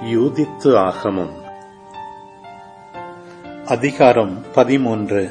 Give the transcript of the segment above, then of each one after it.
யூதித்து ஆகமம் அதிகாரம் பதிமூன்று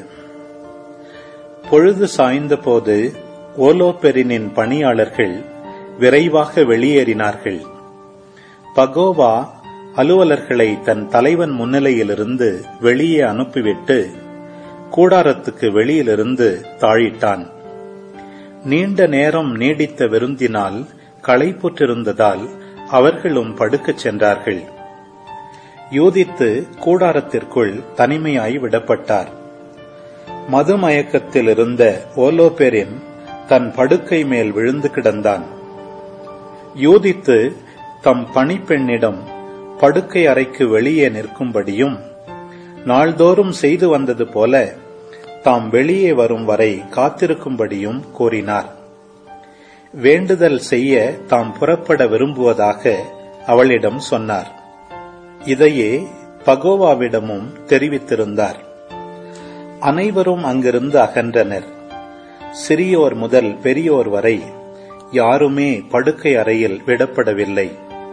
பொழுது சாய்ந்தபோது ஓலோபெரினின் பணியாளர்கள் விரைவாக வெளியேறினார்கள் பகோவா அலுவலர்களை தன் தலைவன் முன்னிலையிலிருந்து வெளியே அனுப்பிவிட்டு கூடாரத்துக்கு வெளியிலிருந்து தாழிட்டான் நீண்ட நேரம் நீடித்த விருந்தினால் களைப்புற்றிருந்ததால் அவர்களும் படுக்கச் சென்றார்கள் யூதித்து கூடாரத்திற்குள் தனிமையாய் விடப்பட்டார் மதுமயக்கத்தில் இருந்த ஓலோபெரின் தன் படுக்கை மேல் விழுந்து கிடந்தான் யூதித்து தம் பணிப்பெண்ணிடம் படுக்கை அறைக்கு வெளியே நிற்கும்படியும் நாள்தோறும் செய்து வந்தது போல தாம் வெளியே வரும் வரை காத்திருக்கும்படியும் கூறினார் வேண்டுதல் செய்ய தாம் புறப்பட விரும்புவதாக அவளிடம் சொன்னார் இதையே பகோவாவிடமும் தெரிவித்திருந்தார் அனைவரும் அங்கிருந்து அகன்றனர் சிறியோர் முதல் பெரியோர் வரை யாருமே படுக்கை அறையில் விடப்படவில்லை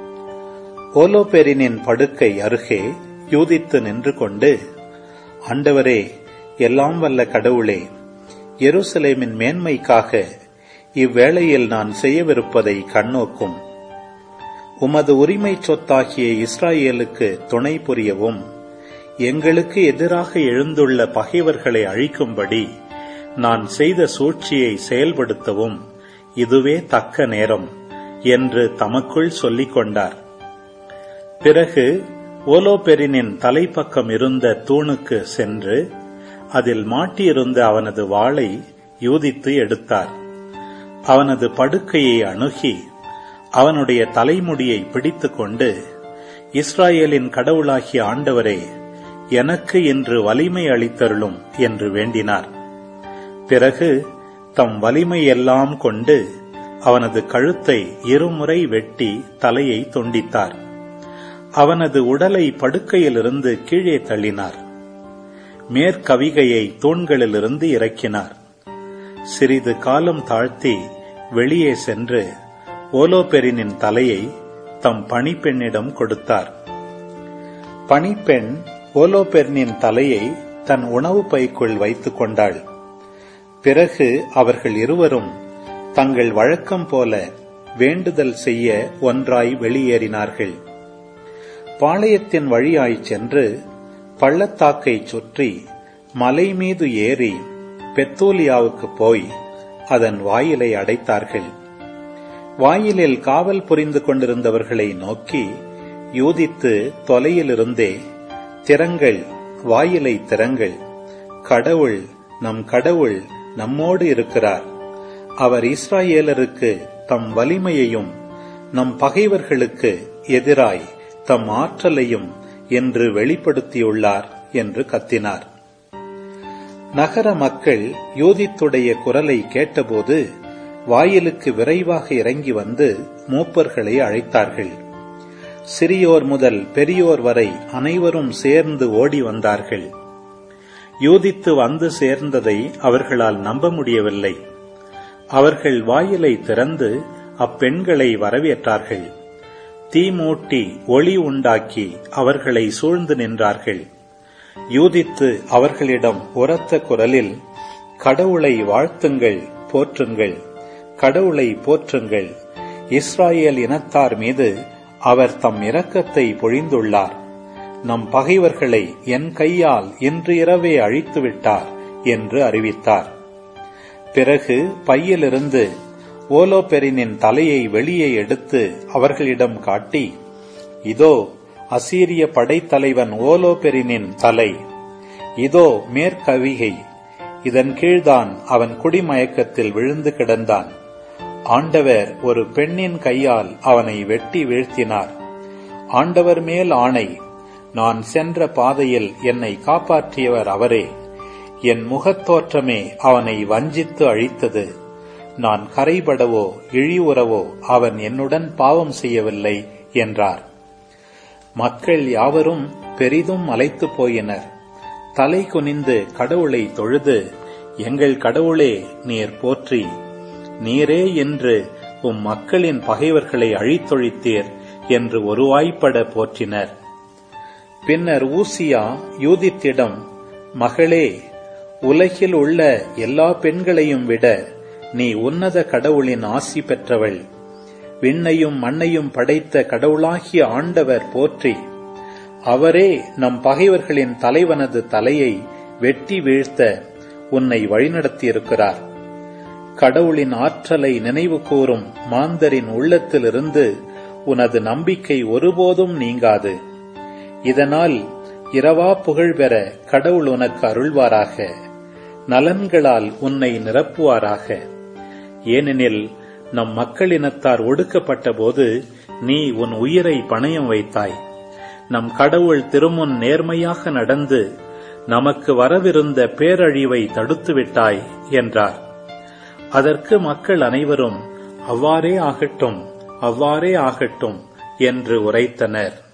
ஓலோபெரினின் படுக்கை அருகே யூதித்து நின்று கொண்டு ஆண்டவரே எல்லாம் வல்ல கடவுளே எருசலேமின் மேன்மைக்காக இவ்வேளையில் நான் செய்யவிருப்பதை கண்ணோக்கும் உமது உரிமை சொத்தாகிய இஸ்ராயேலுக்கு துணை புரியவும் எங்களுக்கு எதிராக எழுந்துள்ள பகைவர்களை அழிக்கும்படி நான் செய்த சூழ்ச்சியை செயல்படுத்தவும் இதுவே தக்க நேரம் என்று தமக்குள் சொல்லிக் கொண்டார் பிறகு ஓலோபெரினின் தலைப்பக்கம் இருந்த தூணுக்கு சென்று அதில் மாட்டியிருந்த அவனது வாளை யூதித்து எடுத்தார் அவனது படுக்கையை அணுகி அவனுடைய தலைமுடியை பிடித்துக்கொண்டு இஸ்ராயேலின் கடவுளாகிய ஆண்டவரே எனக்கு இன்று வலிமை அளித்தருளும் என்று வேண்டினார் பிறகு தம் வலிமையெல்லாம் கொண்டு அவனது கழுத்தை இருமுறை வெட்டி தலையை தொண்டித்தார் அவனது உடலை படுக்கையிலிருந்து கீழே தள்ளினார் மேற்கவிகையை தூண்களிலிருந்து இறக்கினார் சிறிது காலம் தாழ்த்தி வெளியே சென்று ஓலோபெரினின் தலையை தம் பணிப்பெண்ணிடம் கொடுத்தார் பணிப்பெண் ஓலோபெரினின் தலையை தன் உணவு பைக்குள் வைத்துக் கொண்டாள் பிறகு அவர்கள் இருவரும் தங்கள் வழக்கம் போல வேண்டுதல் செய்ய ஒன்றாய் வெளியேறினார்கள் பாளையத்தின் வழியாய் சென்று பள்ளத்தாக்கை சுற்றி மலை மீது ஏறி பெத்தூலியாவுக்கு போய் அதன் வாயிலை அடைத்தார்கள் வாயிலில் காவல் புரிந்து கொண்டிருந்தவர்களை நோக்கி யூதித்து தொலையிலிருந்தே திறங்கள் வாயிலை திறங்கள் கடவுள் நம் கடவுள் நம்மோடு இருக்கிறார் அவர் இஸ்ராயேலருக்கு தம் வலிமையையும் நம் பகைவர்களுக்கு எதிராய் தம் ஆற்றலையும் என்று வெளிப்படுத்தியுள்ளார் என்று கத்தினார் நகர மக்கள் யூதித்துடைய குரலை கேட்டபோது வாயிலுக்கு விரைவாக இறங்கி வந்து மூப்பர்களை அழைத்தார்கள் சிறியோர் முதல் பெரியோர் வரை அனைவரும் சேர்ந்து ஓடி வந்தார்கள் யூதித்து வந்து சேர்ந்ததை அவர்களால் நம்ப முடியவில்லை அவர்கள் வாயிலை திறந்து அப்பெண்களை வரவேற்றார்கள் தீமூட்டி ஒளி உண்டாக்கி அவர்களை சூழ்ந்து நின்றார்கள் யூதித்து அவர்களிடம் உரத்த குரலில் கடவுளை வாழ்த்துங்கள் போற்றுங்கள் கடவுளை போற்றுங்கள் இஸ்ராயேல் இனத்தார் மீது அவர் தம் இரக்கத்தை பொழிந்துள்ளார் நம் பகைவர்களை என் கையால் இன்று இரவே அழித்துவிட்டார் என்று அறிவித்தார் பிறகு பையிலிருந்து ஓலோபெரினின் தலையை வெளியே எடுத்து அவர்களிடம் காட்டி இதோ அசீரிய படைத்தலைவன் ஓலோபெரினின் தலை இதோ மேற்கவிகை இதன் கீழ்தான் அவன் குடிமயக்கத்தில் விழுந்து கிடந்தான் ஆண்டவர் ஒரு பெண்ணின் கையால் அவனை வெட்டி வீழ்த்தினார் ஆண்டவர் மேல் ஆணை நான் சென்ற பாதையில் என்னை காப்பாற்றியவர் அவரே என் முகத்தோற்றமே அவனை வஞ்சித்து அழித்தது நான் கரைபடவோ இழிவுறவோ அவன் என்னுடன் பாவம் செய்யவில்லை என்றார் மக்கள் யாவரும் பெரிதும் அலைத்து போயினர் தலை குனிந்து கடவுளை தொழுது எங்கள் கடவுளே நீர் போற்றி நீரே என்று உம் மக்களின் பகைவர்களை அழித்தொழித்தீர் என்று ஒருவாய்ப்பட போற்றினர் பின்னர் ஊசியா யூதித்திடம் மகளே உலகில் உள்ள எல்லா பெண்களையும் விட நீ உன்னத கடவுளின் ஆசி பெற்றவள் விண்ணையும் மண்ணையும் படைத்த கடவுளாகிய ஆண்டவர் போற்றி அவரே நம் பகைவர்களின் தலைவனது தலையை வெட்டி வீழ்த்த உன்னை வழிநடத்தியிருக்கிறார் கடவுளின் ஆற்றலை நினைவு கூறும் மாந்தரின் உள்ளத்திலிருந்து உனது நம்பிக்கை ஒருபோதும் நீங்காது இதனால் இரவா புகழ் பெற கடவுள் உனக்கு அருள்வாராக நலன்களால் உன்னை நிரப்புவாராக ஏனெனில் நம் மக்களினத்தார் ஒடுக்கப்பட்ட போது நீ உன் உயிரை பணயம் வைத்தாய் நம் கடவுள் திருமுன் நேர்மையாக நடந்து நமக்கு வரவிருந்த பேரழிவை தடுத்துவிட்டாய் என்றார் அதற்கு மக்கள் அனைவரும் அவ்வாறே ஆகட்டும் அவ்வாறே ஆகட்டும் என்று உரைத்தனர்